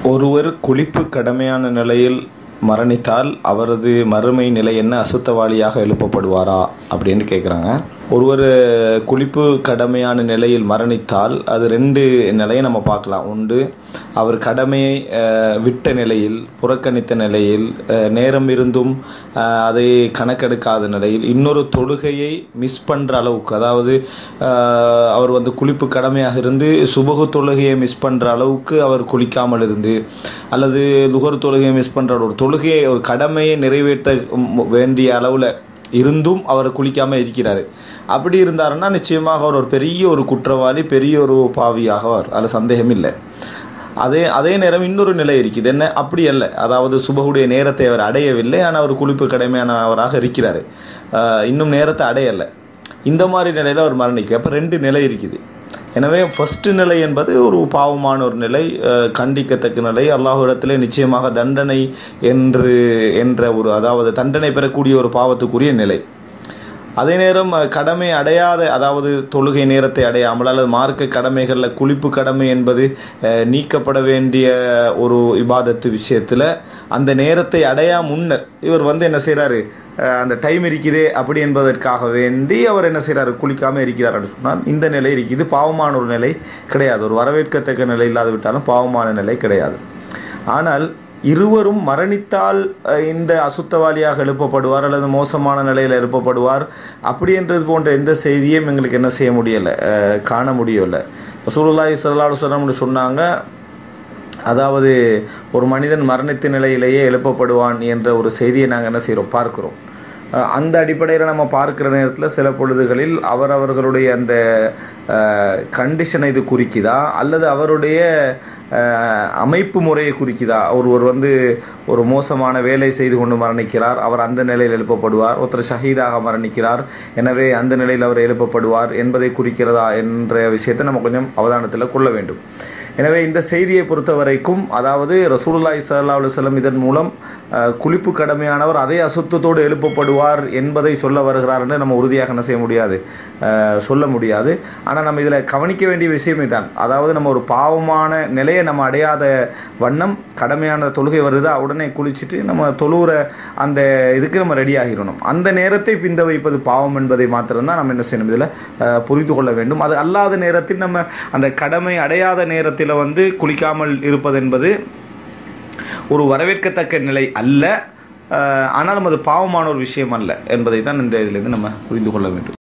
ஒருவர் குளிப்பு கடமையான நிலையில் மரணித்தால் அவரது மறுமை நிலை என்ன அசுத்தவாளியாக எழுப்பப்படுவாரா அப்படின்னு கேட்குறாங்க ஒருவர் குளிப்பு கடமையான நிலையில் மரணித்தால் அது ரெண்டு நிலையை நம்ம பார்க்கலாம் உண்டு அவர் கடமையை அஹ், விட்ட நிலையில் புறக்கணித்த நிலையில் அஹ், நேரம் இருந்தும் அஹ், அதை கணக்கெடுக்காத நிலையில் இன்னொரு தொழுகையை மிஸ் பண்ணுற அளவுக்கு அதாவது அஹ், அவர் வந்து குளிப்பு கடமையாக இருந்து சுபகு தொழுகையை மிஸ் பண்ணுற அளவுக்கு அவர் குளிக்காமல் இருந்து அல்லது லுகர் தொழுகையை மிஸ் பண்ணுற ஒரு தொழுகையை ஒரு கடமையை நிறைவேற்ற ம், வேண்டிய அளவில் இருந்தும் அவர் குளிக்காமல் இருக்கிறார் அப்படி இருந்தாருன்னா நிச்சயமாக அவர் ஒரு பெரிய ஒரு குற்றவாளி பெரிய ஒரு பாவியாகவார் அதில் சந்தேகம் இல்லை அதே அதே நேரம் இன்னொரு நிலை இருக்குது என்ன அப்படி அல்ல அதாவது சுபகுடைய நேரத்தை அவர் அடையவில்லை ஆனால் அவர் குளிப்பு கடமையானவராக இருக்கிறார் ஆஹ் இன்னும் நேரத்தை அடையலை இந்த மாதிரி நிலையில் அவர் மரணிக்கும் அப்போ ரெண்டு நிலை இருக்குது எனவே ஃபஸ்ட்டு நிலை என்பது ஒரு பாவமான ஒரு நிலை அஹ் கண்டிக்கத்தக்க நிலை அல்லாஹ்விடத்திலே நிச்சயமாக தண்டனை என்று என்ற ஒரு அதாவது தண்டனை பெறக்கூடிய ஒரு பாவத்துக்குரிய நிலை அதே நேரம் அஹ், கடமை அடையாத அதாவது தொழுகை நேரத்தை அடையாமல் அல்லது மார்க்க கடமைகளில் குளிப்பு கடமை என்பது அஹ், நீக்கப்பட வேண்டிய ஒரு இபாதத்து விஷயத்தில் அந்த நேரத்தை அடையா முன்னர் இவர் வந்து என்ன செய்கிறாரு அந்த டைம் இருக்குதே அப்படி என்பதற்காக வேண்டி அவர் என்ன செய்கிறாரு குளிக்காமல் இருக்கிறார் அப்படின்னு சொன்னால் இந்த நிலை இருக்குது இது பாவமான ஒரு நிலை கிடையாது ஒரு வரவேற்கத்தக்க நிலை இல்லாது விட்டாலும் பாவமான நிலை கிடையாது ஆனால் இருவரும் மரணித்தால் அஹ், இந்த அசுத்தவாளியாக எழுப்பப்படுவார் அல்லது மோசமான நிலையில் எழுப்பப்படுவார் அப்படின்றது போன்ற எந்த செய்தியும் எங்களுக்கு என்ன செய்ய முடியலை அஹ், காண முடியலை ரசூலுல்லாஹி ஸல்லல்லாஹு அலைஹி வஸல்லம் சொன்னாங்க அதாவது ஒரு மனிதன் மரணித்த நிலையிலேயே எழுப்பப்படுவான் என்ற ஒரு செய்தியை நாங்கள் என்ன செய்கிறோம் பார்க்கிறோம் அஹ் அந்த அடிப்படையில் நம்ம பார்க்கிற நேரத்தில் சில பொழுதுகளில் அவரவர்களுடைய அந்த கண்டிஷனை இது குறிக்குதா அல்லது அவருடைய அஹ், அமைப்பு முறையை குறிக்குதா ஒருவர் வந்து ஒரு மோசமான வேலை செய்து கொண்டு மரணிக்கிறார் அவர் அந்த நிலையில் எழுப்பப்படுவார் ஒருத்தர் ஷஹீதாக மரணிக்கிறார் எனவே அந்த நிலையில் அவர் எழுப்பப்படுவார் என்பதை குறிக்கிறதா என்ற விஷயத்தை நம்ம கொஞ்சம் அவதானத்தில் கொள்ள வேண்டும் எனவே இந்த செய்தியை பொறுத்த வரைக்கும் அதாவது ரசூலுல்லாஹி ஸல்லல்லாஹு அலைஹி வஸல்லம் இதன் மூலம் அஹ், குளிப்பு கடமையானவர் அதே அசுத்தத்தோடு எழுப்பப்படுவார் என்பதை சொல்ல வருகிறார் என்று நம்ம உறுதியாக என்ன செய்ய முடியாது அஹ், சொல்ல முடியாது ஆனால் நம்ம இதில் கவனிக்க வேண்டிய விஷயமே தான் அதாவது நம்ம ஒரு பாவமான நிலையை நம்ம அடையாத வண்ணம் கடமையான தொழுகை வருதா உடனே குளிச்சுட்டு நம்ம தொழுகிற அந்த இதுக்கு நம்ம ரெடி ஆகிடணும் அந்த நேரத்தை பிந்த வைப்பது பாவம் என்பதை மாத்திரம்தான் நம்ம என்ன செய்யணும் இதில் அஹ், புரிந்து கொள்ள வேண்டும் அது அல்லாத நேரத்தில் நம்ம அந்த கடமை அடையாத நேரத்தில் வந்து குளிக்காமல் இருப்பது என்பது ஒரு வரவேற்கத்தக்க நிலை அல்ல அஹ், ஆனாலும் அது பாவமான ஒரு விஷயம் அல்ல என்பதை தான் இந்த இதிலிருந்து நம்ம புரிந்து கொள்ள வேண்டும்